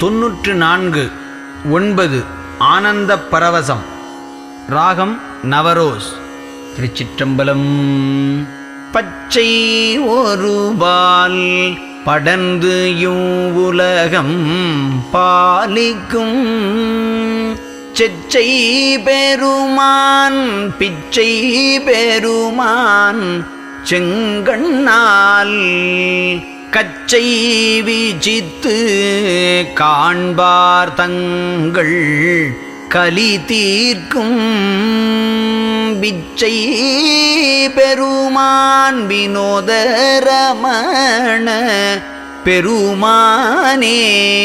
தொன்னூற்று நான்கு ஒன்பது ஆனந்த பரவசம் ராகம் நவரோஸ் திருச்சிற்றம்பலம் பச்சை ஒருபால் படர்ந்து யூவுலகம் பாலிக்கும் செச்சை பெருமான் பிச்சை பெருமான் செங்கண்ணால் கச்சை விஜித்து காண்பார் தங்கள் கலி தீர்க்கும் பிச்சை பெருமான் வினோதரமண பெருமானே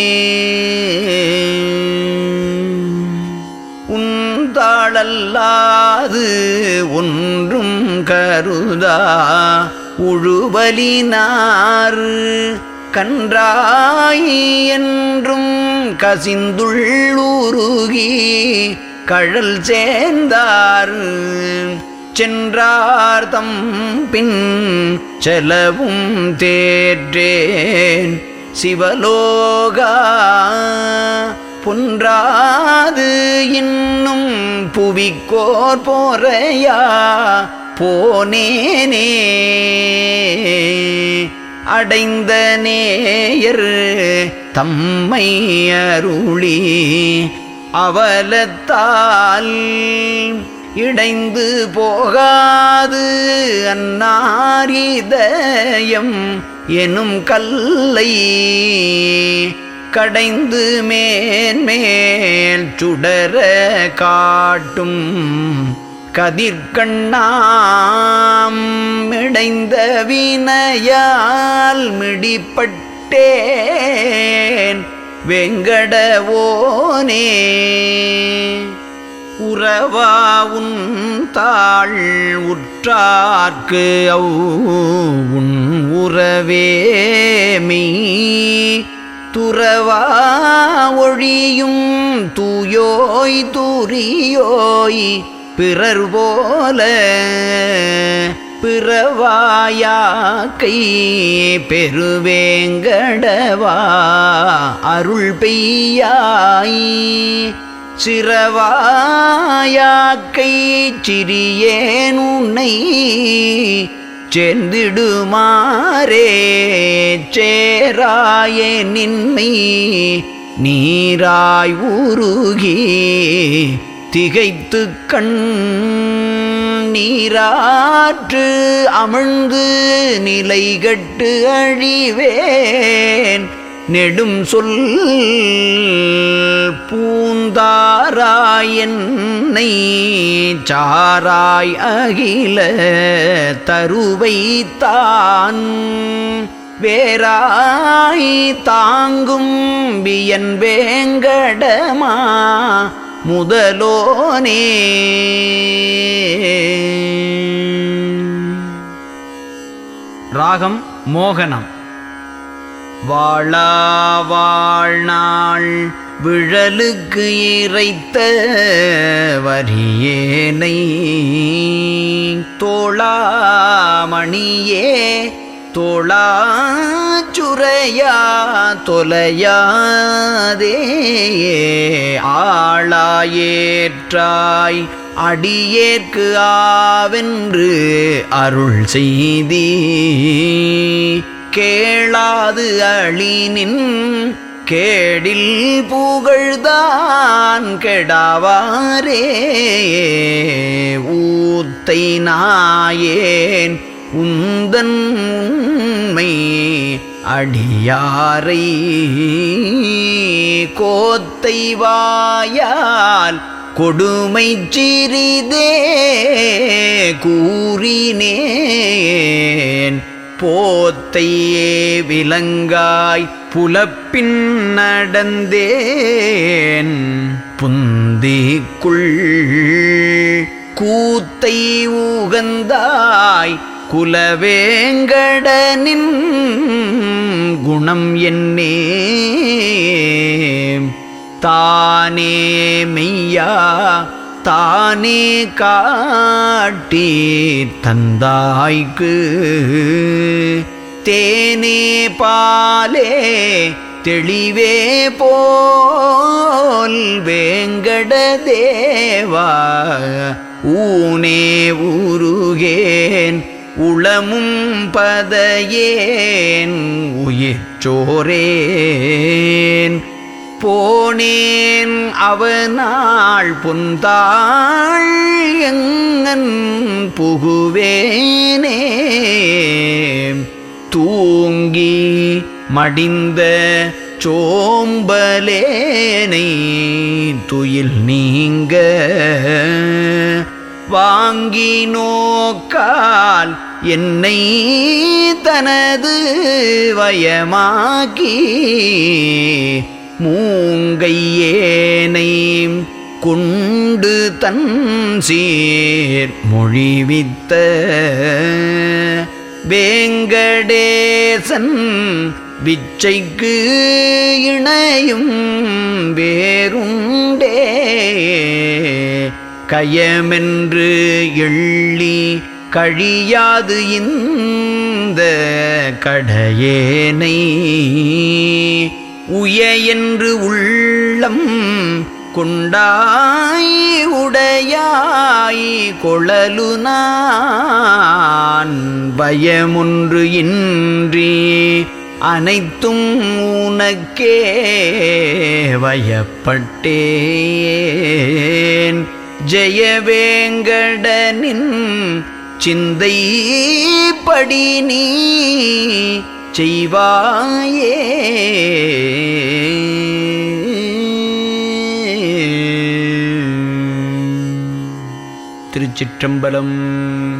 உந்தாளல்லாது ஒன்றும் கருதா உழுவலினார் கன்றாய் என்றும் கசிந்துள்ளுருகி கழல் சேர்ந்தார் சென்றார் தம் பின் செலவும் தேற்றேன் சிவலோகா பொன்றாது இன்னும் புவிக்கோர் போறையா போனேனே அடைந்த நேயர் தம்மை அருளி அவலத்தால் இடைந்து போகாது அன்னாரிதயம் எனும் கல்லை கடைந்து மேன்மேல் சுடர காட்டும் கதிர்கண்ணாம் இடைந்த வினையால் மிடிப்பட்டேன் வெங்கடவோனே உறவா உன் தாள் உற்றார்க்கு அவு உன் உறவேமீ துறவா ஒழியும் தூயோய் தூரியோய் பிறர் போல பிறவாயாக்கை பெருவேங்கடவா அருள் பெய்யாய் சிறவாயாக்கை சிறியேன் உன்னை செந்திடுமாறே சேராய நின்மை நீராய் உருகி திகைத்து கண் நீராற்று அமிழ்ந்து நிலை கட்டு அழிவேன் நெடும் சொல் பூந்தாராய் என்னை சாராய் அகில தருவைத்தான் வேராய் தாங்கும் வியன் வேங்கடமா முதலோனே ராகம் மோகனம் வாழா வாழ்நாள் விழலுக்கு இறைத்த வரியேனை தோளாமணியே தோளாச்சுரையா தொலையாதே ஆளாயேற்றாய் அடியேற்கு ஆவென்று அருள் செய்தி கேளாது அழினின் கேடில் புகழ்தான் கெடாவாரே ஊத்தை நாயேன் உந்தன் உண்மை அடியாரை கோத்தை வாயால் கொடுமை சிறிதே கூறினேன் போத்தையே விலங்காய் புலப்பின் நடந்தேன் புந்திக்குள் கூத்தை உகந்தாய் குலவேங்கடனின் குணம் என்னே தானே மெய்யா தானே காட்டி தந்தாய்க்கு தேனே பாலே தெளிவே போல் வேங்கட தேவா ஊனே உருகேன் உளமும் பதையேன் உயிர்ச்சோரேன் போனேன் அவனாள் புந்தாள் எங்கன் புகுவேனே தூங்கி மடிந்த சோம்பலேனை துயில் நீங்க வாங்கி நோக்கால் என்னை தனது வயமாக்கி மூங்கையேனை கொண்டு தன் சீர் மொழிவித்த வேங்கடேசன் விச்சைக்கு இணையும் வேறுண்டே கயமென்று எள்ளி கழியாது இந்த கடையேனை உய என்று உள்ளம் கொண்டாய் உடையாய் கொழலு நான் பயமொன்று இன்றி அனைத்தும் உனக்கே வயப்பட்டேன் ஜெயவேங்கடனின் சிந்தை படி நீ செய்வாயே திருச்சிற்றம்பலம்